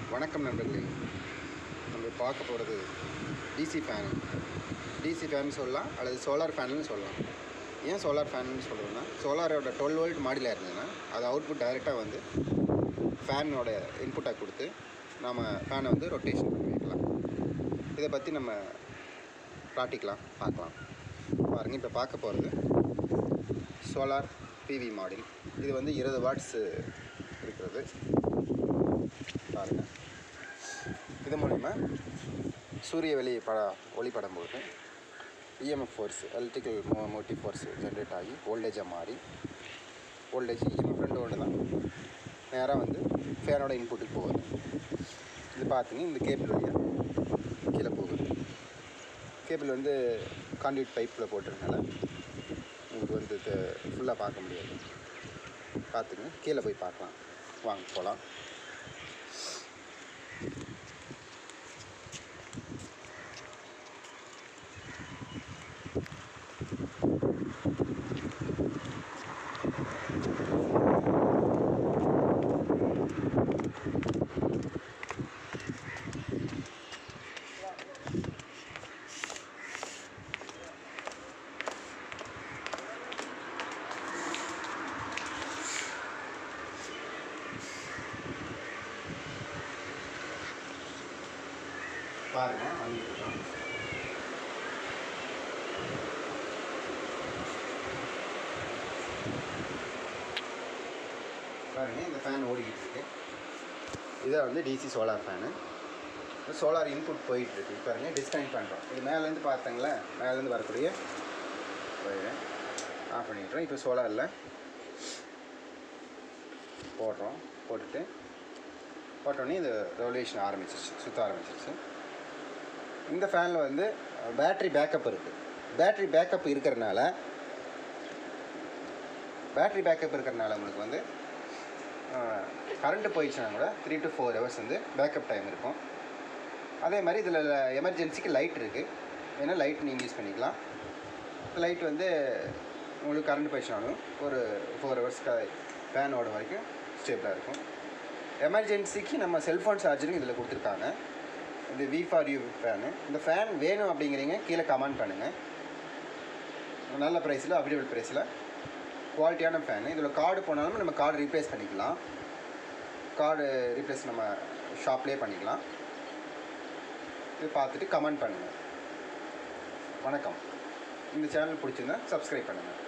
வணக்கம் நண்பர்களே நம்ம பார்க்க போகிறது டிசி ஃபேன் டிசி ஃபேன் சொல்லலாம் அல்லது சோலார் ஃபேனுன்னு சொல்லலாம் ஏன் சோலார் ஃபேனுன்னு சொல்கிறோன்னா சோலாரோட டுவெல் வோல்ட் மாடியில் இருந்ததுன்னா அது அவுட்புட் டைரெக்டாக வந்து ஃபேனோட இன்புட்டாக கொடுத்து நம்ம ஃபேனை வந்து ரொட்டேஷன் பண்ணி வைக்கலாம் இதை பற்றி நம்ம ப்ராக்டிக்கலாம் பார்க்கலாம் பாருங்கள் இப்போ பார்க்க போகிறது சோலார் பிவி மாடில் இது வந்து இருபது வாட்ஸ் இருக்கிறது பாருங்கள் இது மூலிமா சூரிய வெளி பட ஒளிப்படும் போது இஎம்எஃப் ஃபோர்ஸ் எலக்ட்ரிக்கல் மோ மோட்டிவ் ஃபோர்ஸ் ஜென்ரேட் ஆகி வோல்டேஜாக மாறி வோல்டேஜ் இஎம்எஃப் ரெண்டு ஒன்று தான் நேராக வந்து ஃபேனோட இன்புட்டுக்கு போகுது இது பார்த்தீங்க இந்த கேபிள் வழியாக கீழே போகுது கேபிள் வந்து கான்டியூட் பைப்பில் போட்டிருக்கனால உங்களுக்கு வந்து இது ஃபுல்லாக பார்க்க முடியாது பார்த்துங்க கீழே போய் பார்க்கலாம் வாங்க போகலாம் பாருங்க வந்துருக்கோம் பாருங்க இந்த ஃபேன் ஓடிக்கிட்டு இருக்கு இதான் வந்து DC solar fan solar input போயிட்டு இருக்கு பாருங்க டிஸ்கனெக்ட் பண்ணுறோம் இது மேலேருந்து பார்த்தங்களே மேலேருந்து வரக்கூடிய ஒயரை ஆஃப் பண்ணிடுறோம் இப்போ சோலாரில் போடுறோம் போட்டுட்டு போட்டோடனே இது ரெவல்யூஷன் ஆரம்பிச்சிருச்சு சுற்ற ஆரம்பிச்சிருச்சு இந்த ஃபேனில் வந்து பேட்ரி பேக்கப் இருக்குது பேட்ரி பேக்கப் இருக்கிறனால பேட்ரி பேக்கப் இருக்கிறனால உங்களுக்கு வந்து கரண்ட்டு போயிடுச்சுன்னா கூட த்ரீ டு ஃபோர் ஹவர்ஸ் வந்து பேக்கப் டைம் இருக்கும் அதே மாதிரி இதில் எமர்ஜென்சிக்கு லைட் இருக்குது வேணால் லைட் நீங்கள் யூஸ் பண்ணிக்கலாம் லைட் வந்து உங்களுக்கு கரண்ட் போயிடுச்சுனாலும் ஒரு ஃபோர் ஹவர்ஸ்க்கு ஃபேன் ஓட வரைக்கும் ஸ்டேபிளாக இருக்கும் எமர்ஜென்சிக்கு நம்ம செல்ஃபோன் சார்ஜரும் இதில் கொடுத்துருக்காங்க இது வி ஃபார் யூ ஃபேனு இந்த ஃபேன் வேணும் அப்படிங்கிறீங்க கீழே கமெண்ட் பண்ணுங்கள் நல்ல ப்ரைஸில் அவைலபிள் ப்ரைஸில் குவாலிட்டியான ஃபேனு இதில் கார்டு போனாலும் நம்ம கார்டு ரீப்ளேஸ் பண்ணிக்கலாம் கார்டு ரீப்ளேஸ் நம்ம ஷாப்லேயே பண்ணிக்கலாம் இது பார்த்துட்டு கமெண்ட் பண்ணுங்கள் வணக்கம் இந்த சேனல் பிடிச்சிருந்தா சப்ஸ்கிரைப் பண்ணுங்கள்